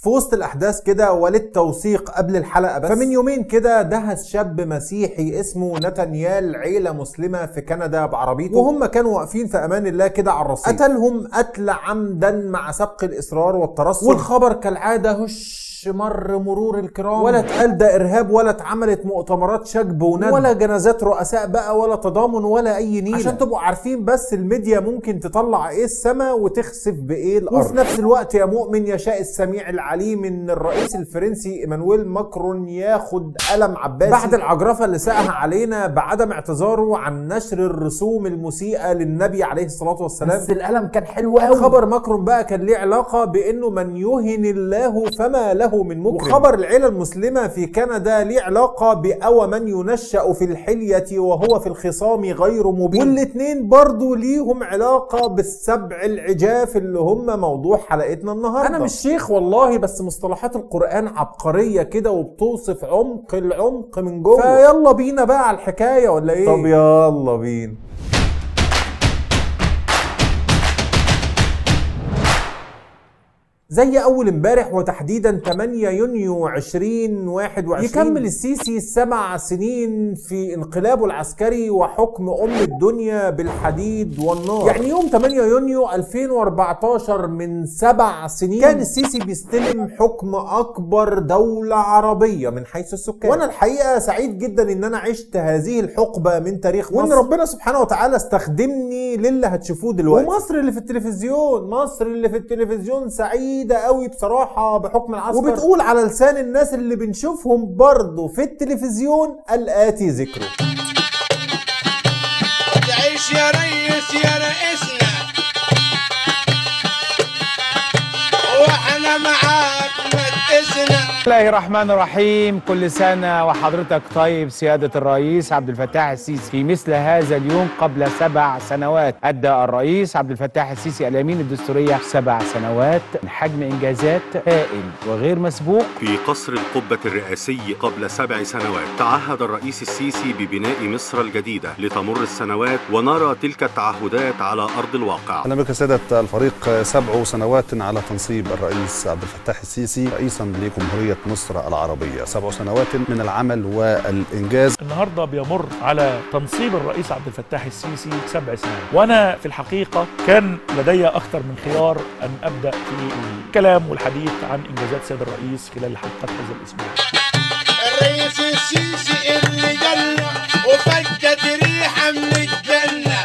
في وسط الاحداث كده وللتوثيق قبل الحلقه بس فمن يومين كده دهس شاب مسيحي اسمه نتنيال عيله مسلمه في كندا بعربيته وهم كانوا واقفين في امان الله كده على الرصيف قتلهم قتل عمدا مع سبق الاصرار والترصد والخبر كالعاده هش مر مرور الكرام ولا اتقال ده ارهاب ولا اتعملت مؤتمرات شجب وندم ولا جنازات رؤساء بقى ولا تضامن ولا اي نيله عشان تبقوا عارفين بس الميديا ممكن تطلع ايه السما وتخسف بايه الارض وفي نفس الوقت يا مؤمن يشاء السميع العليم ان الرئيس الفرنسي ايمانويل ماكرون ياخد قلم عباسي بعد العجرفه اللي ساقها علينا بعدم اعتذاره عن نشر الرسوم المسيئه للنبي عليه الصلاه والسلام بس القلم كان حلو قوي خبر ماكرون بقى كان ليه علاقه بانه من يهن الله فما له من مكرم وخبر العيله المسلمه في كندا ليه علاقه باو من ينشا في الحليه وهو في الخصام غير مبين والاثنين برضو ليهم علاقه بالسبع العجاف اللي هم موضوع حلقتنا النهارده انا مش شيخ والله بس مصطلحات القران عبقريه كده وبتوصف عمق العمق من جوه فيلا بينا بقى على الحكايه ولا ايه طب يلا بينا زي اول امبارح وتحديدا 8 يونيو 2021 يكمل السيسي سبع سنين في انقلابه العسكري وحكم ام الدنيا بالحديد والنار يعني يوم 8 يونيو 2014 من سبع سنين كان السيسي بيستلم حكم اكبر دولة عربية من حيث السكان وانا الحقيقة سعيد جدا ان انا عشت هذه الحقبة من تاريخ مصر وان ربنا سبحانه وتعالى استخدمني للي هتشوفوه دلوقتي ومصر اللي في التلفزيون مصر اللي في التلفزيون سعيد سعيده قوي بصراحه بحكم العسكر وبتقول على لسان الناس اللي بنشوفهم برضه في التلفزيون الاتي ذكره تعيش يا ريس يا رئيسنا واحنا معاك ما تقسنا بسم الله الرحمن الرحيم كل سنة وحضرتك طيب سيادة الرئيس عبد الفتاح السيسي في مثل هذا اليوم قبل سبع سنوات أدى الرئيس عبد الفتاح السيسي اليمين الدستورية سبع سنوات حجم إنجازات هائل وغير مسبوق في قصر القبة الرئاسي قبل سبع سنوات تعهد الرئيس السيسي ببناء مصر الجديدة لتمر السنوات ونرى تلك التعهدات على أرض الواقع أهلا بك سادة الفريق سبع سنوات على تنصيب الرئيس عبد الفتاح السيسي رئيسا لجمهورية مصر العربية سبع سنوات من العمل والإنجاز النهارده بيمر على تنصيب الرئيس عبد الفتاح السيسي سبع سنوات وانا في الحقيقه كان لدي اكثر من خيار ان ابدا في الكلام والحديث عن انجازات سيد الرئيس خلال حلقه هذا الاسبوع الرئيس السيسي اللي جنة وفجت ريحة من الجنة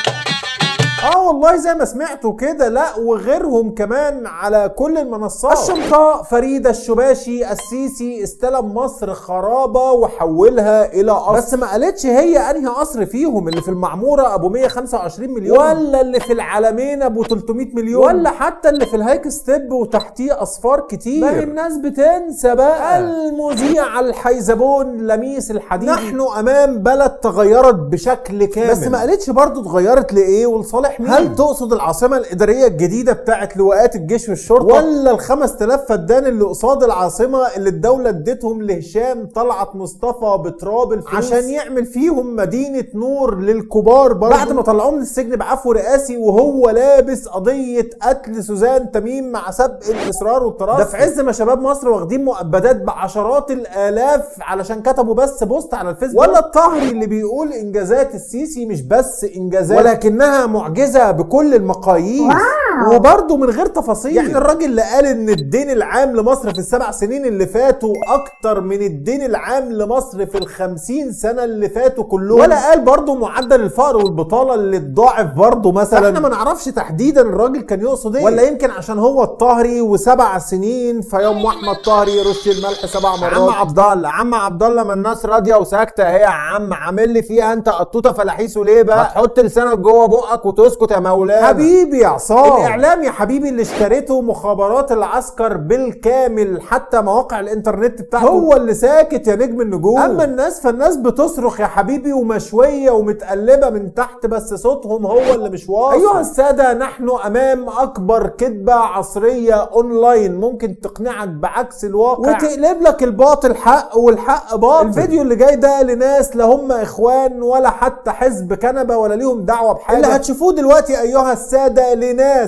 اه والله زي ما سمعتوا كده لا وغيرهم كمان على كل المنصات الشمطاء فريدة الشباشي السيسي استلم مصر خرابة وحولها الى قصر بس ما قالتش هي انهي قصر فيهم اللي في المعمورة ابو 125 مليون ولا اللي في العالمين ابو 300 مليون ولا حتى اللي في الهايك ستيب وتحتيه اصفار كتير ما الناس بتنسى بقى المذيع الحيزبون لميس الحديدي نحن امام بلد تغيرت بشكل كامل بس ما قالتش برضو اتغيرت لايه ولصالح مين هل تقصد العاصمه الاداريه الجديده بتاعت لواءات الجيش والشرطه ولا ال 5000 فدان اللي قصاد العاصمه اللي الدوله اديتهم لهشام طلعت مصطفى بتراب الفلوس عشان يعمل فيهم مدينه نور للكبار برضه بعد ما طلعوه من السجن بعفو رئاسي وهو لابس قضيه قتل سوزان تميم مع سبق الاصرار والتراص ده في عز ما شباب مصر واخدين مؤبدات بعشرات الالاف علشان كتبوا بس بوست على الفيسبوك ولا الطهري اللي بيقول انجازات السيسي مش بس انجازات ولكنها معجزه بكل المقاييس وبرضه من غير تفاصيل يعني الراجل اللي قال ان الدين العام لمصر في السبع سنين اللي فاتوا اكتر من الدين العام لمصر في الخمسين سنة اللي فاتوا كلهم ولا قال برضه معدل الفقر والبطالة اللي اتضاعف برضه مثلا احنا ما نعرفش تحديدا الراجل كان يقصد ايه ولا يمكن عشان هو الطهري وسبع سنين فيوم احمد طهري يرش الملح سبع مرات عم عبد الله عم عبد الله ما الناس راضيه وساكته اهي يا عم عامل لي فيها انت قطوطه فلاحيسه ليه بقى ما تحط لسانك جوه بقك وتسكت يا مولانا حبيبي يا عصام الاعلام يا حبيبي اللي اشتريته مخابرات العسكر بالكامل حتى مواقع الانترنت بتاعته هو اللي ساكت يا نجم النجوم اما الناس فالناس بتصرخ يا حبيبي ومشويه ومتقلبه من تحت بس صوتهم هو اللي مش واصل ايها الساده نحن امام اكبر كذبه عصريه اونلاين ممكن تقنعك بعكس الواقع وتقلب لك الباطل حق والحق باطل الفيديو اللي جاي ده لناس لا هم اخوان ولا حتى حزب كنبه ولا ليهم دعوه بحاجه اللي هتشوفوه دلوقتي ايها الساده لناس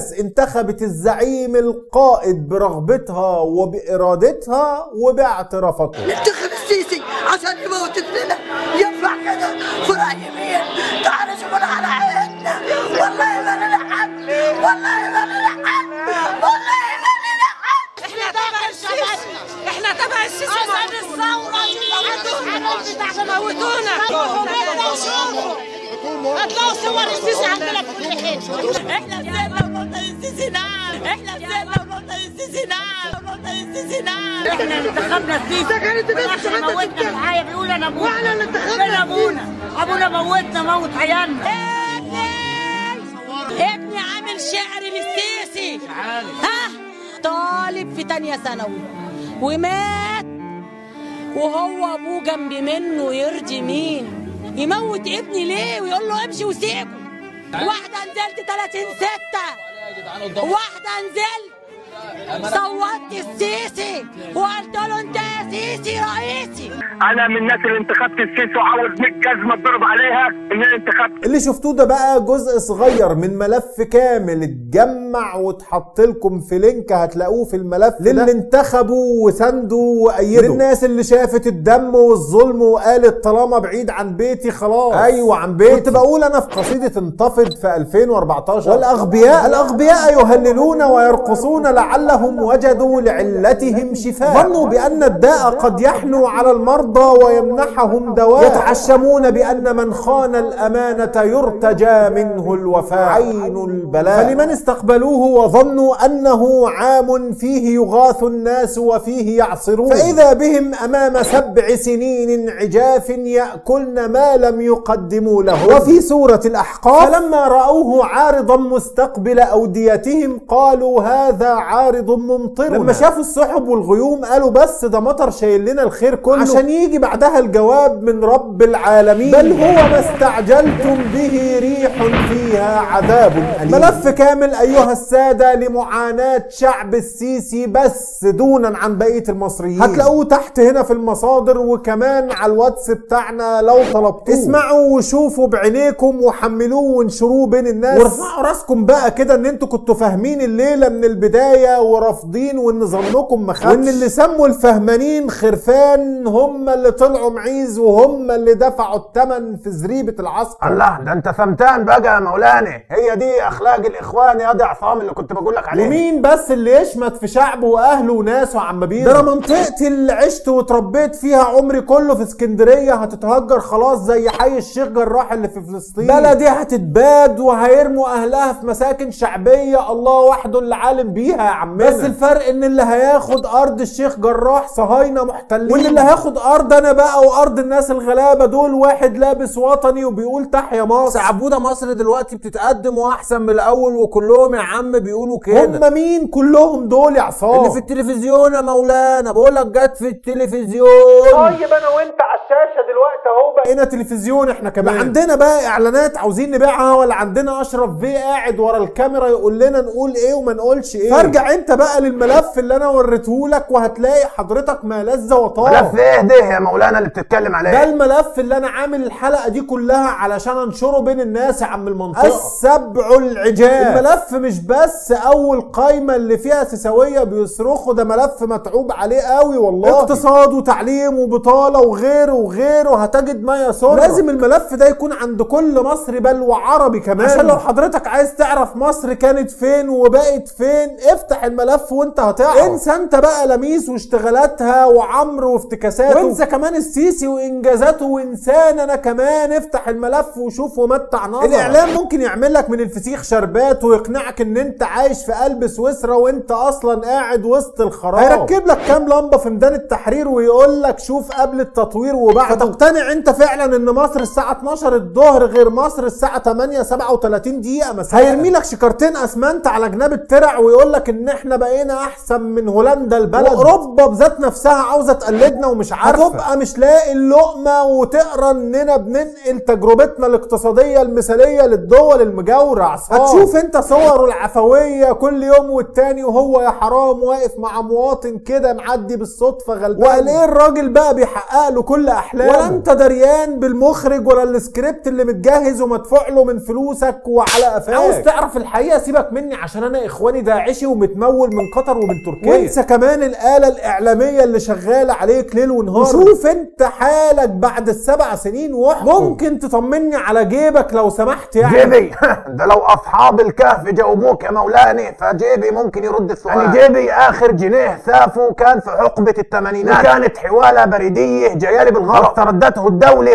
ناس انتخبت الزعيم القائد برغبتها وبإرادتها وباعترافاتها ننتخب السيسي عشان يموت ابننا ينفع كده في رأي مين تعال شوفنا على عيننا والله ما لنا حد والله ما لنا حد والله ما لنا حد احنا تبع السيسي احنا تبع السيسي عشان الثورة عشان موتونا هتلاقوا صور السيسي عندنا في كل حتة احنا نزلنا ونقطة السيسي نعم احنا نزلنا ونقطة السيسي نعم ونقطة السيسي نعم احنا اللي انتخبنا السيسي ده كانت عشان موتنا معايا بيقول انا ابونا واحنا اللي انتخبنا ابونا ابونا موتنا موت عيالنا ابني عامل شعر للسيسي ها طالب في تانية ثانوي ومات وهو ابوه جنب منه يرضي مين يموت ابني ليه ويقول له امشي وسيبه واحدة نزلت 30 ستة واحدة نزلت صوتت السيسي وقلت له انت يا سيسي رئيسي انا من الناس اللي انتخبت السيسي وعاوز 100 جزمه اتضرب عليها ان انا انتخبت اللي شفتوه ده بقى جزء صغير من ملف كامل اتجمع واتحط لكم في لينك هتلاقوه في الملف للي انتخبوا وساندوا وايدوا للناس اللي شافت الدم والظلم وقالت طالما بعيد عن بيتي خلاص ايوه عن بيتي كنت بقول انا في قصيده انتفض في 2014 والاغبياء الاغبياء يهللون ويرقصون لعلهم وجدوا لعلتهم شفاء ظنوا بان الداء قد يحنو على المرضى ويمنحهم دواء يتعشمون بان من خان الامانه يرتجى منه الوفاء عين البلاء فلمن استقبلوه وظنوا انه عام فيه يغاث الناس وفيه يعصرون فاذا بهم امام سبع سنين عجاف ياكلن ما لم يقدموا له وفي سوره الاحقاف فلما راوه عارضا مستقبل اوديتهم قالوا هذا عارض ممطرنا لما شافوا السحب والغيوم قالوا بس ده مطر شايل لنا الخير كله عشان يجي بعدها الجواب من رب العالمين بل هو ما استعجلتم به ريح فيها عذاب أليم ملف كامل أيها السادة لمعاناة شعب السيسي بس دونا عن بقية المصريين هتلاقوه تحت هنا في المصادر وكمان على الواتس بتاعنا لو طلبتوه اسمعوا وشوفوا بعينيكم وحملوه وانشروه بين الناس وارفعوا راسكم بقى كده ان انتوا كنتوا فاهمين الليلة من البداية ورافضين وان ظنكم ما خدش وان اللي سموا الفهمانين خرفان هم اللي طلعوا معيز وهم اللي دفعوا الثمن في زريبة العسكر الله ده انت فهمتان بقى يا مولانا هي دي اخلاق الاخوان يا دي عصام اللي كنت بقول لك عليه ومين بس اللي يشمت في شعبه واهله وناسه عم بيرو ده انا منطقتي اللي عشت واتربيت فيها عمري كله في اسكندريه هتتهجر خلاص زي حي الشيخ جراح اللي في فلسطين بلدي هتتباد وهيرموا اهلها في مساكن شعبيه الله وحده اللي عالم بيها يا عمنا بس الفرق ان اللي هياخد ارض الشيخ جراح صهاينه محتلين واللي هياخد ارض انا بقى وارض الناس الغلابه دول واحد لابس وطني وبيقول تحيا مصر عبوده مصر دلوقتي بتتقدم واحسن من الاول وكلهم يا عم بيقولوا كده هم مين كلهم دول يا عصام اللي في التلفزيون يا مولانا بقول لك جت في التلفزيون طيب انا وانت على الشاشه دلوقتي اهو بقينا تلفزيون احنا كمان لا عندنا بقى اعلانات عاوزين نبيعها ولا عندنا اشرف بيه قاعد ورا الكاميرا يقول لنا نقول ايه وما نقولش ايه فارجع انت بقى للملف اللي انا وريته لك وهتلاقي حضرتك ما لذ وطاب ملف ايه ده يا مولانا اللي بتتكلم عليه ده الملف اللي انا عامل الحلقه دي كلها علشان انشره بين الناس يا عم المنطقه السبع العجاب الملف مش بس اول قايمه اللي فيها سيساويه بيصرخوا ده ملف متعوب عليه قوي والله اقتصاد وتعليم وبطاله وغيره وغيره هتجد ما يسر لازم الملف ده يكون عند كل مصري بل وعربي كمان عشان لو حضرتك عايز تعرف مصر كانت فين وبقت فين افتح الملف وانت هتعرف انسى انت بقى لميس واشتغالاتها وعمرو وافتكاساته وانسى كمان السيسي وانجازاته وانسان انا كمان افتح الملف وشوف ومتع نظرك الاعلام ممكن يعمل لك من الفسيخ شربات ويقنعك ان انت عايش في قلب سويسرا وانت اصلا قاعد وسط الخراب هيركب لك كام لمبه في ميدان التحرير ويقول لك شوف قبل التطوير وبعد فتقتنع انت فعلا ان مصر الساعه 12 الظهر غير مصر الساعه 8 37 دقيقه مثلا هيرمي لك شكارتين اسمنت على جناب الترع ويقول لك ان احنا بقينا احسن من هولندا البلد واوروبا بذات نفسها عاوزه تقلدنا ومش عارفه هتبقى مش لاقي اللقمه وتقرا اننا بننقل تجربتنا الاقتصاديه المثاليه للدول المجاوره عصام هتشوف انت صوره العفويه كل يوم والتاني وهو يا حرام واقف مع مواطن كده معدي بالصدفه غلبان وقال ايه الراجل بقى بيحقق له كل احلامه ولا انت دريان بالمخرج ولا السكريبت اللي متجهز ومدفوع له من فلوسك وعلى قفاك عاوز تعرف الحقيقه سيبك مني عشان انا اخواني داعشي ومتمول من قطر ومن تركيا وانسى كمان الاله الاعلاميه اللي شغاله عليك ليل ونهار وشوف انت حالك بعد السبع سنين واحكم ممكن تطمني على جيبك لو سمحت يعني جيبي ده لو اصحاب الكهف جاوبوك يا مولاني فجيبي ممكن يرد السؤال يعني جيبي اخر جنيه ثافه كان في حقبه الثمانينات وكانت حواله بريديه جايه لي بالغلط تردته الدوله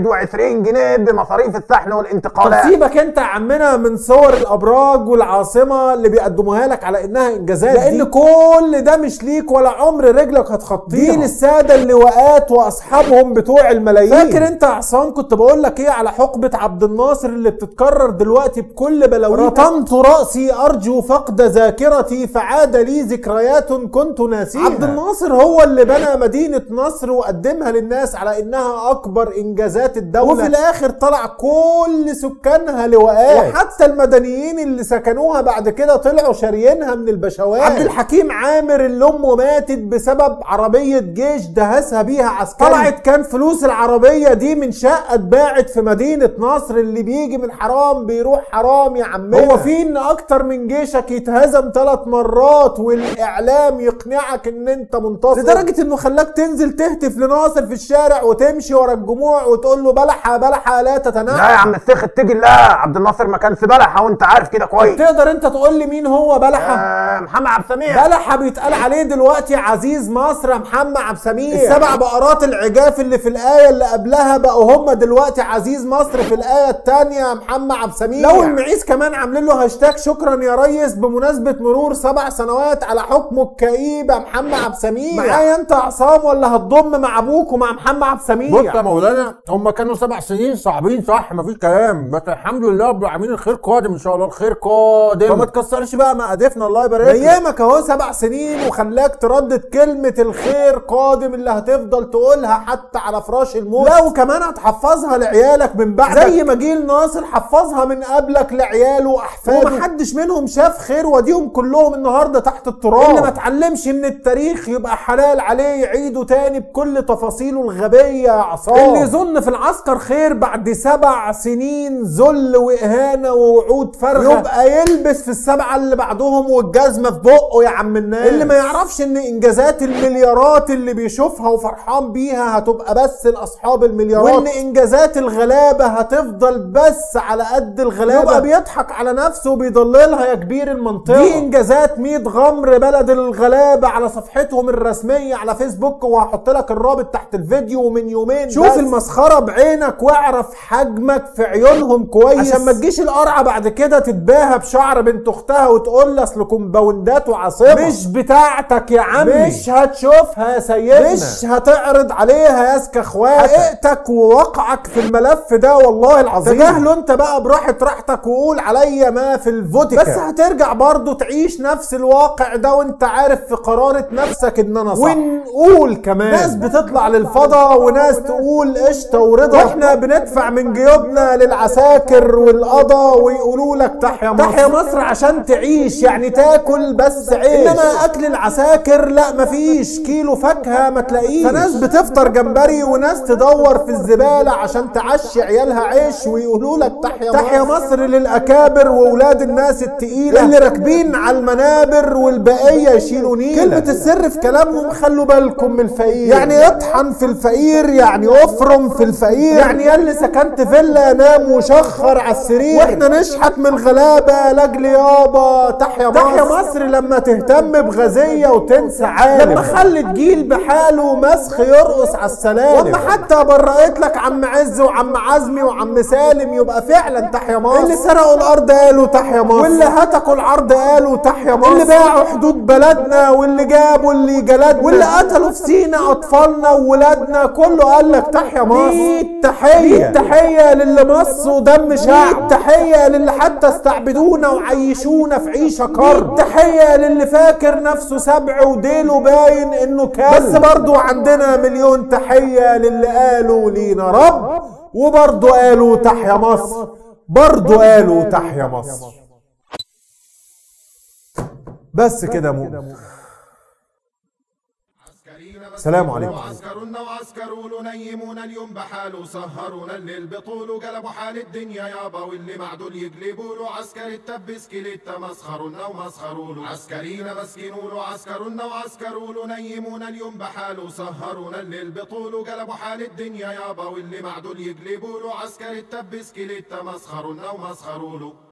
21 جنيه بمصاريف الشحن طب والانتقالات سيبك انت يا عمنا من صور الابراج والعاصمه اللي بيقدموها لك على انها انجازات لان دي. كل ده مش ليك ولا عمر رجلك هتخطيها دي للساده اللواءات واصحابهم بتوع الملايين فاكر انت يا عصام كنت بقول لك ايه على حقبه عبد الناصر اللي بتتكرر دلوقتي بكل بلاويها رطمت راسي ارجو فقد ذاكرتي فعاد لي ذكريات كنت ناسيها عبد الناصر هو اللي بنى مدينه نصر وقدمها للناس على انها اكبر انجازات الدوله وفي الاخر طلع كل سكانها لواءات وحتى المدنيين اللي سكنوها بعد كده طلعوا شاريينها من البشوات عبد الحكيم عامر اللي امه ماتت بسبب عربيه جيش دهسها بيها عسكري طلعت كان فلوس العربيه دي من شقه اتباعت في مدينه نصر اللي بيجي من حرام بيروح حرام يا عمنا هو في ان اكتر من جيشك يتهزم ثلاث مرات والاعلام يقنعك ان انت منتصر لدرجه انه خلاك تنزل تهتف لناصر في الشارع وتمشي ورا الجموع وتقول له بلحه بلحه لا تتناقض لا يا عم السيخ اتقي الله عبد الناصر ما كانش بلحه وانت عارف كده كويس تقدر انت تقول لي مين هو بلحه آه محمد عبد السميع بلحه بيتقال عليه دلوقتي عزيز مصر يا محمد عبد السميع السبع بقرات العجاف اللي في الايه اللي قبلها بقوا هم دلوقتي عزيز مصر في الايه الثانيه يا محمد عبد السميع لو المعيز كمان عاملين له هاشتاج شكرا يا ريس بمناسبه مرور سبع سنوات على حكمه الكئيب يا محمد عبد السميع معايا انت يا عصام ولا هتضم مع ابوك ومع محمد عبد السميع بص يا مولانا هم كانوا سبع سنين صعبين صح مفيش كلام بس الحمد لله رب العالمين الخير قادم ان شاء الله الخير قادم فما تكسرش بقى مقادفنا الله يبارك لك ايامك اهو سبع سنين وخلاك تردد كلمه الخير قادم اللي هتفضل تقولها حتى على فراش الموت لا وكمان هتحفظها لعيالك من بعدك زي ما جيل ناصر حفظها من قبلك لعياله واحفاده ومحدش منهم شاف خير وديهم كلهم النهارده تحت التراب اللي ما اتعلمش من التاريخ يبقى حلال عليه يعيده تاني بكل تفاصيله الغبيه يا عصام اللي يظن في العسكر خير بعد سبع سنين ذل واهانه ووعود فارغه يبقى يلبس في السبعه اللي بعدهم والجزمه في بقه يا عم الناس اللي ما يعرفش ان انجازات المليارات اللي بيشوفها وفرحان بيها هتبقى بس لاصحاب المليارات وان انجازات الغلابه هتفضل بس على قد الغلابه يبقى بيضحك على نفسه وبيضللها يا كبير المنطقه دي انجازات 100 غمر بلد الغلابه على صفحتهم الرسميه على فيسبوك وهحط لك الرابط تحت الفيديو من يومين شوف بس. المسخره بعينك واعرف حجمك في عيونهم كويس عشان ما تجيش القرعه بعد كده تتباهى بشعر بنت اختها وتقول لي اصل كومباوندات وعاصمه مش بتاعتك يا عمي مش هتشوفها يا سيدنا مش هتعرض عليها يا اسكى اخواتك حقيقتك ووقعك في الملف ده والله العظيم تجاهله انت بقى براحه راحتك وقول عليا ما في الفوتيكا بس هترجع برضه تعيش نفس الواقع ده وانت عارف في قرارة نفسك ان انا صح ونقول كمان ناس بتطلع للفضا وناس تقول قشطه ورضا واحنا بندفع من جيوبنا للعساكر والقضا ويقولوا لك تحيا مصر تحيا مصر عشان تعيش يعني تاكل بس عيش انما اكل العساكر لا مفيش كيلو فاكهه ما تلاقيش فناس بتفطر جمبري وناس تدور في الزباله عشان تعشي عيالها عيش ويقولوا لك تحيا مصر تحيا مصر للاكابر واولاد الناس التقيله اللي راكبين على المنابر والبقيه يشيلوا نيله كلمه السر في كلامهم خلوا بالكم من الفقير يعني اطحن في الفقير يعني افرم في الفقير يعني يا اللي سكنت فيلا نام وشخر على السرير واحنا نشحت من الغلابه لاجل يابا تحيا مصر تحيا مصر لما تهتم بغازيه وتنسى عالم لما خلت جيل بحاله مسخ يرقص على السلالم لما حتى برقت لك عم عز وعم عزمي وعم سالم يبقى فعلا تحيا مصر اللي سرقوا الارض قالوا تحيا مصر واللي هتكوا العرض قالوا تحيا مصر اللي باعوا حدود بلدنا واللي جابوا اللي جلدنا واللي قتلوا في سينا اطفالنا وولادنا كله قال لك تحيا مصر دي تحيه دي تحيه للي مصوا دم شعب تحيه للي حتى استعبدونا وعيشونا في عيشه كرب تحيه للي فاكر نفسه سبع وديله باين انه كلب بس برضو عندنا مليون تحيه للي قالوا لينا رب وبرضو قالوا تحيا مصر برضو قالوا تحيا مصر بس كده مؤمن سلام عليكم عسكرونا وعسكروا نيمونا اليوم بحاله سهرونا الليل بطوله قلبوا حال الدنيا يابا واللي معدول يقلبوا له عسكر التبس كليتا مسخرونا ومسخروا له عسكرينا مسكينوا له عسكرونا وعسكروا نيمونا اليوم بحاله سهرونا الليل بطوله قلبوا حال الدنيا يابا واللي معدول يقلبوا له عسكر التبس كليتا مسخرونا ومسخروا له